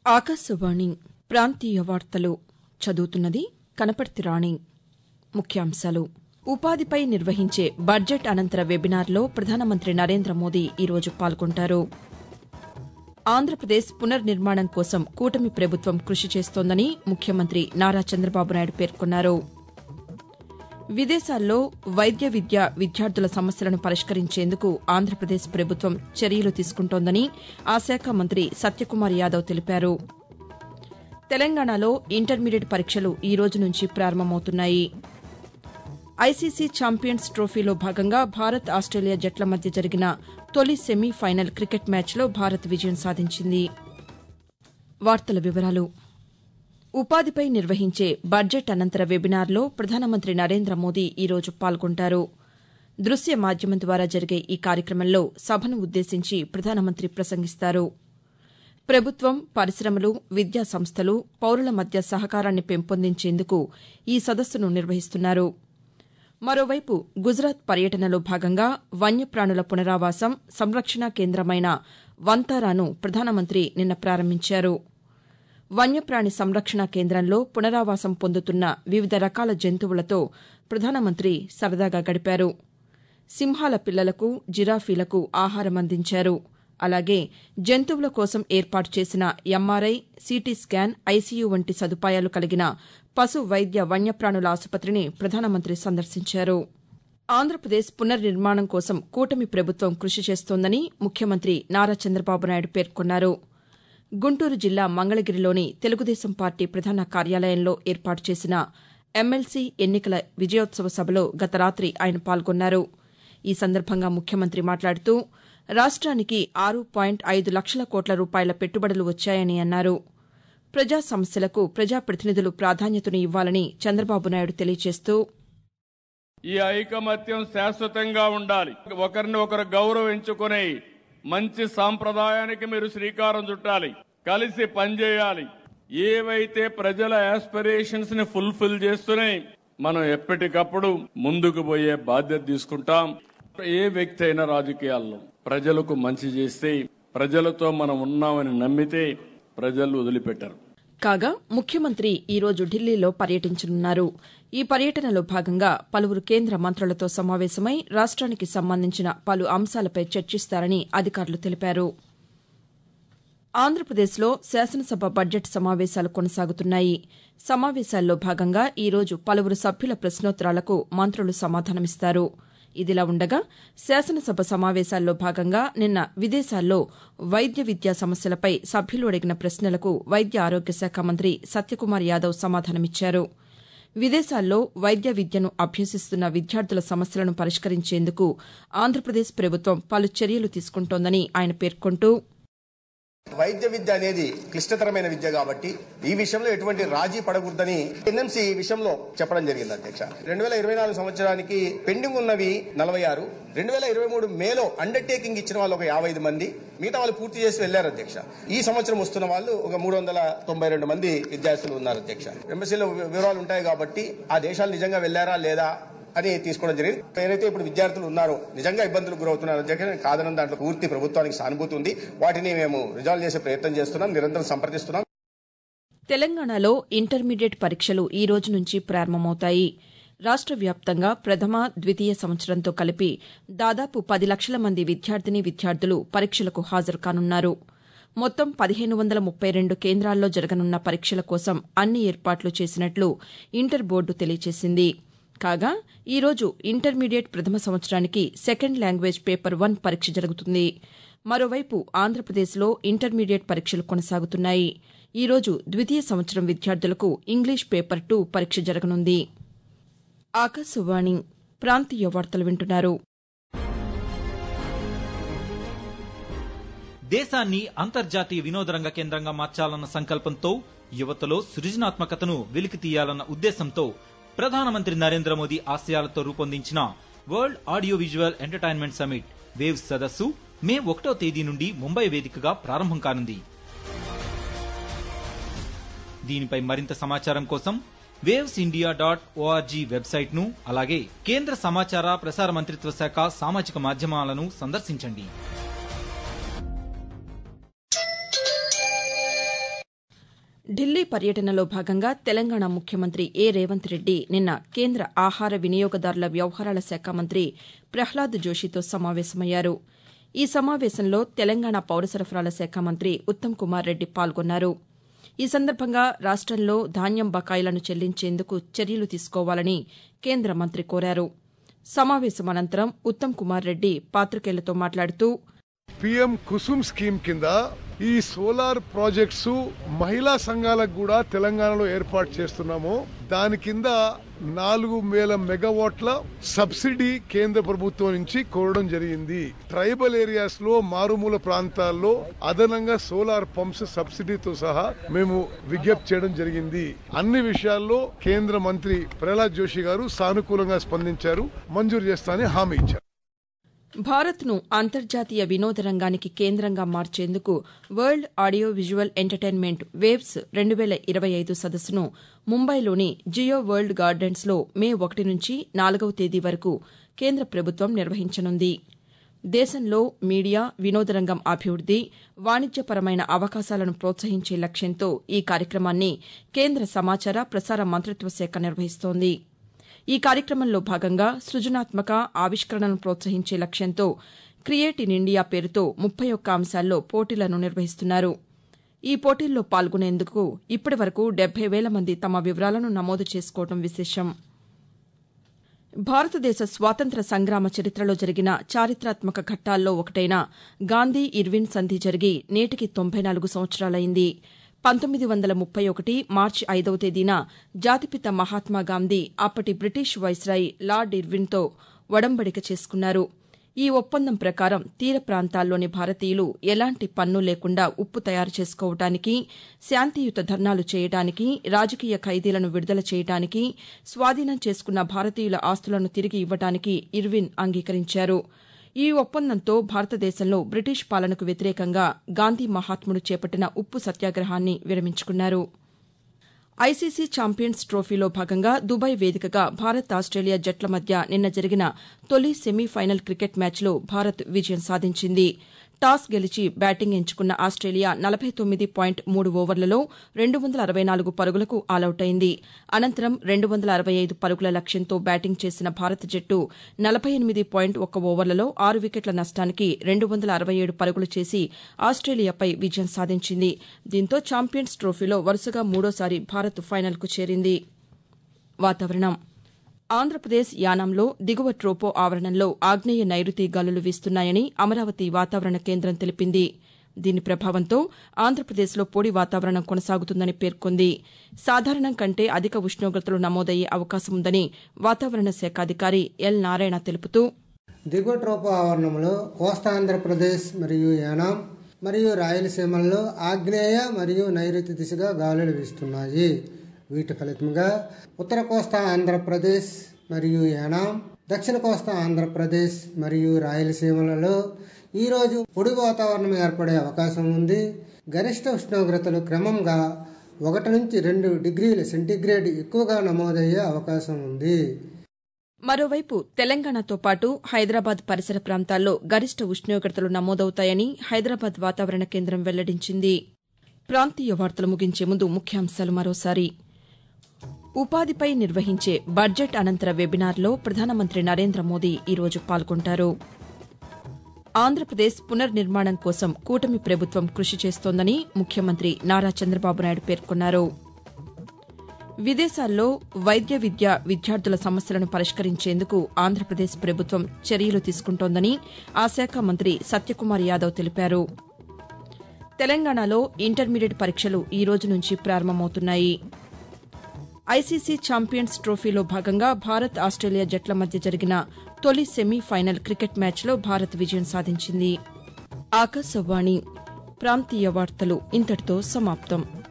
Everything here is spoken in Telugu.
ఆకాశవాణి ప్రాంతీయ వార్తలు చదువుతున్నది కనపర్తి రాణి ముఖ్యాంశాలు ఉపాధిపై నిర్వహించే బడ్జెట్ అనంతర వెబినార్లో ప్రధానమంత్రి నరేంద్ర మోదీ ఈరోజు పాల్గొంటారు ఆంధ్రప్రదేశ్ పునర్నిర్మాణం కోసం కూటమి ప్రభుత్వం కృషి చేస్తోందని ముఖ్యమంత్రి నారా చంద్రబాబు నాయుడు పేర్కొన్నారు విదేశాల్లో వైద్య విద్య విద్యార్థుల సమస్యలను పరిష్కరించేందుకు ఆంధ్రప్రదేశ్ ప్రభుత్వం చర్యలు తీసుకుంటోందని ఆ శాఖ మంత్రి సత్యకుమార్ యాదవ్ తెలిపారు తెలంగాణలో ఇంటర్మీడియట్ పరీక్షలు ఈ రోజు నుంచి ప్రారంభమవుతున్నాయి ఐసీసీ ఛాంపియన్స్ ట్రోఫీలో భాగంగా భారత్ ఆస్టేలియా జట్ల మధ్య జరిగిన తొలి సెమీఫైనల్ క్రికెట్ మ్యాచ్లో భారత్ విజయం సాధించింది వార్తల వివరాలు ఉపాధిపై నిర్వహించే బడ్జెట్ అనంతర వెబినార్లో ప్రధానమంత్రి నరేంద్ర మోదీ ఈరోజు పాల్గొంటారు దృశ్య మాధ్యమం ద్వారా జరిగే ఈ కార్యక్రమంలో సభను ఉద్దేశించి ప్రధానమంత్రి ప్రసంగిస్తారు ప్రభుత్వం పరిశ్రమలు విద్యా సంస్థలు పౌరుల మధ్య సహకారాన్ని పెంపొందించేందుకు ఈ సదస్సును నిర్వహిస్తున్నారు మరోవైపు గుజరాత్ పర్యటనలో భాగంగా వన్యప్రాణుల పునరావాసం సంరక్షణ కేంద్రమైన వంతారాను ప్రధానమంత్రి నిన్న ప్రారంభించారు వన్యప్రాణి సంరక్షణ కేంద్రంలో పునరావాసం పొందుతున్న వివిధ రకాల జంతువులతో ప్రధానమంత్రి సరదాగా గడిపారు సింహాల పిల్లలకు జిరాఫీలకు ఆహారం అందించారు అలాగే జంతువుల కోసం ఏర్పాటు చేసిన ఎంఆర్ఐ సిటీ స్కాన్ ఐసీయూ వంటి సదుపాయాలు కలిగిన పశు వైద్య వన్యప్రాణుల ఆసుపత్రిని ప్రధానమంత్రి సందర్శించారు ఆంధ్రప్రదేశ్ పునర్నిర్మాణం కోసం కూటమి ప్రభుత్వం కృషి చేస్తోందని ముఖ్యమంత్రి నారా చంద్రబాబు నాయుడు పేర్కొన్నారు గుంటూరు జిల్లా మంగళగిరిలోని తెలుగుదేశం పార్టీ ప్రధాన కార్యాలయంలో ఏర్పాటు చేసిన ఎమ్మెల్సీ ఎన్నికల విజయోత్సవ సభలో గత రాతి ఆయన పాల్గొన్నారు ఈ సందర్భంగా ముఖ్యమంత్రి మాట్లాడుతూ రాష్ట్రానికి ఆరు పాయింట్ ఐదు లక్షల కోట్ల రూపాయల పెట్టుబడులు వచ్చాయని అన్నారు ప్రజా సమస్యలకు ప్రజాప్రతినిధులు ప్రాధాన్యతను ఇవ్వాలని చంద్రబాబు నాయుడు తెలియజేస్తూ ఈ ఐకమత్యం శాశ్వతంగా ఉండాలి ఒకరిని ఒకరు గౌరవించుకునే మంచి సాంప్రదాయానికి మీరు శ్రీకారం చుట్టాలి కలిసి పనిచేయాలి ఏవైతే ప్రజల ఆస్పిరేషన్స్ ని ఫుల్ఫిల్ చేస్తున్నాయి మనం ఎప్పటికప్పుడు ముందుకు పోయే బాధ్యత తీసుకుంటాం ఏ వ్యక్తి అయినా రాజకీయాల్లో ప్రజలకు మంచి చేస్తే ప్రజలతో మనం ఉన్నామని నమ్మితే ప్రజలు వదిలిపెట్టరు కాగా ముఖ్యమంత్రి ఈరోజు ఢిల్లీలో పర్యటించనున్నారు ఈ పర్యటనలో భాగంగా పలువురు కేంద్ర మంత్రులతో సమావేశమై రాష్ట్రానికి సంబంధించిన పలు అంశాలపై చర్చిస్తారని అధికారులు తెలిపారు ఆంధ్రప్రదేశ్లో శాసనసభ బడ్జెట్ సమావేశాలు కొనసాగుతున్నాయి సమావేశాల్లో భాగంగా ఈరోజు పలువురు సభ్యుల ప్రశ్నోత్తరాలకు మంత్రులు సమాధానమిస్తారు ఇదిలా ఉండగా శాసనసభ సమావేశాల్లో భాగంగా నిన్న విదేశాల్లో వైద్య విద్యా సమస్యలపై సభ్యులు అడిగిన ప్రశ్నలకు వైద్య ఆరోగ్య శాఖ మంత్రి సత్యకుమార్ యాదవ్ సమాధానమిచ్చారు విదేశాల్లో వైద్య విద్యను అభ్యసిస్తున్న విద్యార్థుల సమస్యలను పరిష్కరించేందుకు ఆంధ్రప్రదేశ్ ప్రభుత్వం పలు చర్యలు తీసుకుంటోందని ఆయన పేర్కొంటూ వైద్య విద్య అనేది క్లిష్టతరమైన విద్య కాబట్టి ఈ విషయంలో ఎటువంటి రాజీ పడకూడదని ఎన్ఎంసీ ఈ విషయంలో చెప్పడం జరిగింది అధ్యక్ష రెండు వేల ఇరవై నాలుగు సంవత్సరానికి పెండింగ్ ఉన్నవి నలభై ఆరు రెండు వేల ఇరవై మూడు మేలో అండర్టేకింగ్ ఇచ్చిన వాళ్ళు ఒక యాభై ఐదు మంది మిగతా వాళ్ళు పూర్తి చేసి వెళ్లారు అధ్యక్ష ఈ సంవత్సరం వస్తున్న వాళ్ళు ఒక మూడు వందల తొంభై రెండు మంది విద్యార్థులు ఉన్నారు అధ్యక్ష ఎంబసీలో వివరాలు ఉంటాయి కాబట్టి ఆ దేశాలు నిజంగా వెళ్లారా లేదా అని తీసుకోవడం జరిగింది ఏదైతే ఇప్పుడు విద్యార్థులు ఉన్నారో నిజంగా ఇబ్బందులు గురవుతున్నారు అధ్యక్ష కాదనం దాంట్లో పూర్తి ప్రభుత్వానికి సానుభూతి ఉంది వాటిని మేము రిజాల్వ్ చేసే ప్రయత్నం చేస్తున్నాం నిరంతరం సంప్రదిస్తున్నాం తెలంగాణలో ఇంటర్మీడియట్ పరీక్షలు ఈ రోజు నుంచి ప్రారంభమవుతాయి రాష్ట వ్యాప్తంగా ప్రథమ ద్వితీయ సంవత్సరంతో కలిపి దాదాపు పది లక్షల మంది విద్యార్థిని విద్యార్థులు పరీక్షలకు హాజరు కానున్నారు మొత్తం పదిహేను వందల ముప్పై రెండు కేంద్రాల్లో జరగనున్న పరీక్షల కోసం అన్ని ఏర్పాట్లు చేసినట్లు ఇంటర్ బోర్డు తెలియజేసింది కాగా ఈరోజు ఇంటర్మీడియట్ ప్రథమ సంవత్సరానికి సెకండ్ లాంగ్వేజ్ పేపర్ వన్ పరీక్ష జరుగుతుంది మరోవైపు ఆంధ్రప్రదేశ్లో ఇంటర్మీడియట్ పరీక్షలు కొనసాగుతున్నాయి ఈరోజు ద్వితీయ సంవత్సరం విద్యార్థులకు ఇంగ్లీష్ పేపర్ టూ పరీక్ష జరగనుంది ఆకాశవాణి ప్రాంతీయ వార్తలు వింటున్నారు దేశాన్ని అంతర్జాతీయ వినోదరంగ కేంద్రంగా మార్చాలన్న సంకల్పంతో యువతలో సృజనాత్మకతను వెలికి తీయాలన్న ఉద్దేశంతో ప్రధానమంత్రి నరేంద్ర మోదీ ఆశయాలతో రూపొందించిన world audio visual entertainment summit Waves సదస్సు మే ఒకటో తేదీ నుండి ముంబై వేదికగా ప్రారంభం కానుంది దీనిపై మరింత సమాచారం కోసం Waves India dot ORG website ను అలాగే కేంద్ర సమాచార ప్రసార మంత్రిత్వ శాఖ సామాజిక మాధ్యమాలను సందర్శించండి పర్యటనలో భాగంగా తెలంగాణ ముఖ్యమంత్రి ఏ రేవంత్ రెడ్డి నిన్న కేంద్ర ఆహార వినియోగదారుల వ్యవహారాల శాఖ మంత్రి ప్రహ్లాద్ జోషితో సమావేశమయ్యారు ఈ సమావేశంలో తెలంగాణ పౌర సరఫరాల శాఖ మంత్రి ఉత్తమ్ కుమార్ రెడ్డి పాల్గొన్నారు ఈ సందర్భంగా రాష్టంలో ధాన్యం బకాయిలను చెల్లించేందుకు చర్యలు తీసుకోవాలని కేంద్ర మంత్రి కోరారు సమావేశం అనంతరం ఉత్తమ్ కుమార్ రెడ్డి పాతికేయులతో మాట్లాడుతూ పిఎం కుసుమ్ స్కీమ్ కింద ఈ సోలార్ ప్రాజెక్ట్స్ మహిళా సంఘాలకు కూడా తెలంగాణలో ఏర్పాటు చేస్తున్నాము దాని కింద నాలుగు వేల మెగావాట్ల సబ్సిడీ కేంద్ర ప్రభుత్వం నుంచి కోరడం జరిగింది ట్రైబల్ ఏరియాస్ లో మారుమూల ప్రాంతాల్లో అదనంగా సోలార్ పంప్స్ సబ్సిడీతో సహా మేము విజ్ఞప్తి చేయడం జరిగింది అన్ని విషయాల్లో కేంద్ర మంత్రి ప్రహ్లాద్ జోషి గారు సానుకూలంగా స్పందించారు మంజూరు చేస్తానని హామీ ఇచ్చారు భారత్ను అంతర్జాతీయ వినోద రంగానికి కేంద్రంగా మార్చేందుకు world audio visual entertainment Waves రెండు వేల ఇరవై ఐదు సదస్సును ముంబైలోని జియో వరల్డ్ గార్డెన్స్లో మే ఒకటి నుంచి నాలుగవ తేదీ వరకు కేంద్ర ప్రభుత్వం నిర్వహించనుంది దేశంలో మీడియా వినోద రంగం అభివృద్ది వాణిజ్యపరమైన అవకాశాలను ప్రోత్సహించే లక్ష్యంతో ఈ కార్యక్రమాన్ని కేంద్ర సమాచార ప్రసార మంత్రిత్వ శాఖ నిర్వహిస్తోంది ఈ కార్యక్రమంలో భాగంగా సృజనాత్మక ఆవిష్కరణను ప్రోత్సహించే లక్ష్యంతో క్రియేట్ ఇన్ ఇండియా పేరుతో ముప్పై ఒక్క అంశాల్లో పోటీలను నిర్వహిస్తున్నారు ఈ పోటీల్లో పాల్గొనేందుకు ఇప్పటి వరకు డెబ్బై వేల మంది తమ వివరాలను నమోదు చేసుకోవడం విశేషం భారతదేశ స్వాతంత్ర సంగ్రామ చరిత్రలో జరిగిన చారిత్రాత్మక ఘట్టాల్లో ఒకటైన గాంధీ ఇర్విన్ సంధి జరిగి నేటికి తొంభై నాలుగు సంవత్సరాలైంది పంతొమ్మిది వందల ముప్పై ఒకటి మార్చి ఐదవ తేదీన జాతిపిత మహాత్మాగాంధీ అప్పటి బ్రిటిష్ వైస్రాయ్ లార్డ్ ఇర్విన్తో ఒడంబడిక చేసుకున్నారు ఈ ఒప్పందం ప్రకారం తీర ప్రాంతాల్లోని భారతీయులు ఎలాంటి పన్ను లేకుండా ఉప్పు తయారు చేసుకోవడానికి శాంతియుత ధర్నాలు చేయడానికి రాజకీయ ఖైదీలను విడుదల చేయడానికి స్వాధీనం చేసుకున్న భారతీయుల ఆస్తులను తిరిగి ఇవ్వడానికి ఇర్విన్ అంగీకరించారు ఈ ఒప్పందంతో భారతదేశంలో బ్రిటిష్ పాలనకు వ్యతిరేకంగా గాంధీ మహాత్ముడు చేపట్టిన ఉప్పు సత్యాగ్రహాన్ని విరమించుకున్నారు ఐసీసీ ఛాంపియన్స్ ట్రోఫీలో భాగంగా దుబాయ్ వేదికగా భారత్ ఆస్టేలియా జట్ల మధ్య నిన్న జరిగిన తొలి సెమీఫైనల్ క్రికెట్ మ్యాచ్లో భారత్ విజయం సాధించింది టాస్ గెలిచి బ్యాటింగ్ ఎంచుకున్న ఆస్టేలియా నలభై తొమ్మిది పాయింట్ మూడు ఓవర్లలో రెండు వందల అరవై నాలుగు పరుగులకు ఆలౌటైంది అనంతరం రెండు వందల అరవై ఐదు పరుగుల లక్ష్యంతో బ్యాటింగ్ చేసిన భారత జట్టు నలభై ఎనిమిది పాయింట్ ఒక్క ఓవర్లలో ఆరు వికెట్ల నష్టానికి రెండు వందల అరవై ఏడు పరుగులు చేసి ఆస్టేలియాపై విజయం సాధించింది దీంతో ఛాంపియన్స్ ట్రోఫీలో వరుసగా మూడోసారి భారత్ ఫైనల్కు చేరింది వాతావరణం ఆంధ్రప్రదేశ్ యానాంలో దిగువ ట్రోపో ఆవరణంలో ఆగ్నేయ నైరుతి గాలులు వీస్తున్నాయని అమరావతి వాతావరణ కేంద్రం తెలిపింది దీని ప్రభావంతో ఆంధ్రప్రదేశ్లో పొడి వాతావరణం కొనసాగుతుందని పేర్కొంది సాధారణం కంటే అధిక ఉష్ణోగ్రతలు నమోదయ్యే అవకాశం ఉందని వాతావరణ శాఖ అధికారి ఎల్ నారాయణ తెలుపుతూ దిగువ ట్రోపో ఆవరణంలో కోస్తాంధ్రప్రదేశ్ మరియు యానాం మరియు రాయలసీమల్లో ఆగ్నేయ మరియు నైరుతి దిశగా గాలులు వీస్తున్నాయి వీటి ఫలితంగా ఉత్తర కోస్తా ఆంధ్రప్రదేశ్ మరియు యానాం దక్షిణ కోస్తా ఆంధ్రప్రదేశ్ మరియు రాయలసీమలలో ఈరోజు పొడి వాతావరణం ఏర్పడే అవకాశం ఉంది గరిష్ట ఉష్ణోగ్రతలు క్రమంగా ఒకటి నుంచి రెండు డిగ్రీల సెంటీగ్రేడ్ ఎక్కువగా నమోదయ్యే అవకాశం ఉంది మరోవైపు తెలంగాణతో పాటు హైదరాబాద్ పరిసర ప్రాంతాల్లో గరిష్ట ఉష్ణోగ్రతలు నమోదవుతాయని హైదరాబాద్ వాతావరణ కేంద్రం వెల్లడించింది ప్రాంతీయ వార్తలు ముగించే ముందు ముఖ్యాంశాలు మరోసారి ఉపాధిపై నిర్వహించే బడ్జెట్ అనంతర వెబినార్లో ప్రధానమంత్రి నరేంద్ర మోదీ ఈరోజు పాల్గొంటారు ఆంధ్రప్రదేశ్ పునర్నిర్మాణం కోసం కూటమి ప్రభుత్వం కృషి చేస్తోందని ముఖ్యమంత్రి నారా చంద్రబాబు నాయుడు పేర్కొన్నారు విదేశాల్లో వైద్య విద్య విద్యార్థుల సమస్యలను పరిష్కరించేందుకు ఆంధ్రప్రదేశ్ ప్రభుత్వం చర్యలు తీసుకుంటోందని ఆ శాఖ మంత్రి సత్యకుమార్ యాదవ్ తెలిపారు తెలంగాణలో ఇంటర్మీడియట్ పరీక్షలు ఈ రోజు నుంచి ప్రారంభమవుతున్నాయి ఐసీసీ ఛాంపియన్స్ ట్రోఫీలో భాగంగా భారత్ ఆస్టేలియా జట్ల మధ్య జరిగిన తొలి సెమీఫైనల్ క్రికెట్ మ్యాచ్లో భారత్ విజయం సాధించింది ఆకాశవాణి ప్రాంతీయ వార్తలు ఇంతటితో సమాప్తం